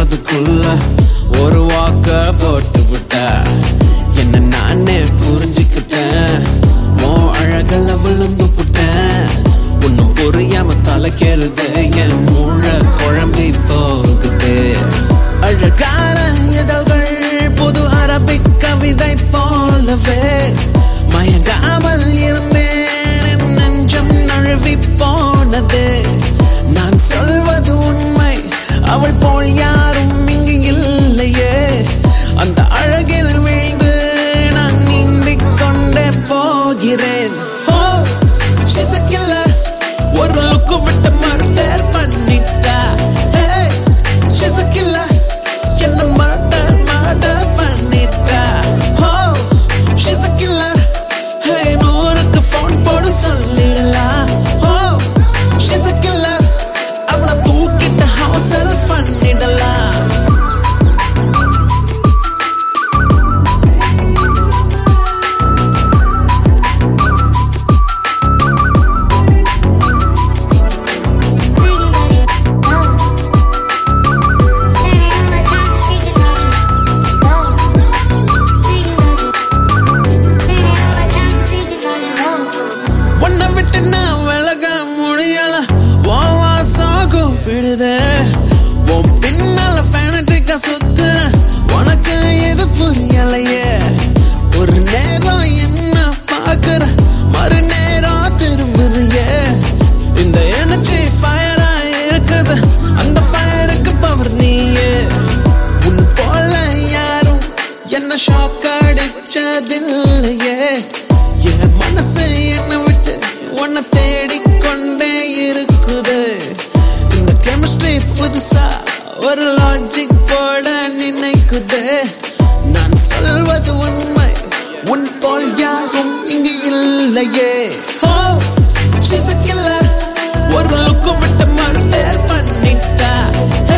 அதுக்குள்ள ஒரு வாக்க போட்டு விட்ட என்ன நானே புரிஞ்சுக்கிட்டேன் உன் அழகல விழுந்து புட்டேன் ஒன்னும் புரியாம தலைக்கிறது என் மூள குழம்பி போகுது அழகான இதழ்கள் புது அரபிக் கவிதை போலவே மயங்காமல் இருந்தேன் என் நெஞ்சம் நழுவி போனது நான் சொல்வது உண்மை அவள் போல் யாரும் இங்கு இல்லையே அந்த அழகில் விழுந்து நான் நீந்திக் கொண்டே போகிறேன் ஓ she's a killer ஒரு லுக்கு விட்டு மர்டர் பண்ணிட்டா Hey, she's a killer என்ன மர்டர் மர்டர் பண்ணிட்டா Oh, she's a killer Hey, நூறுக்கு phone போடு சொல்லிடலாம் Oh, she's a killer அவளை தூக்கிட்டு house arrest பண்ணிடலாம் உன்னை விட்டு நான் விலக முடியல உன் வாசம் கூப்பிடுது உன் பின்னால ஃபேனட்டிக்கா சுத்துற உனக்கு இது புரியலையே ஒரு நேரம் என்ன பாக்குற மறு நேரம் திரும்புறியே இந்த எனர்ஜி ஃபயரா இருக்குது அந்த ஃபயருக்கு பவர் நீயே உன் போல யாரும் என்ன ஷாக் அடிச்சதில்லையே என் மனசு என்னை விட்டு உன்னை தேடிக்கொண்டே இருக்குது இந்த கெமிஸ்ட்ரி புதுசா ஒரு லாஜிக் போட நினைக்குது நான் சொல்வது உண்மை உன் போல் யாரும் இங்கு இல்லையே ஓ she's a killer ஒரு லுக்கு விட்டு மர்டர் பண்ணிட்டா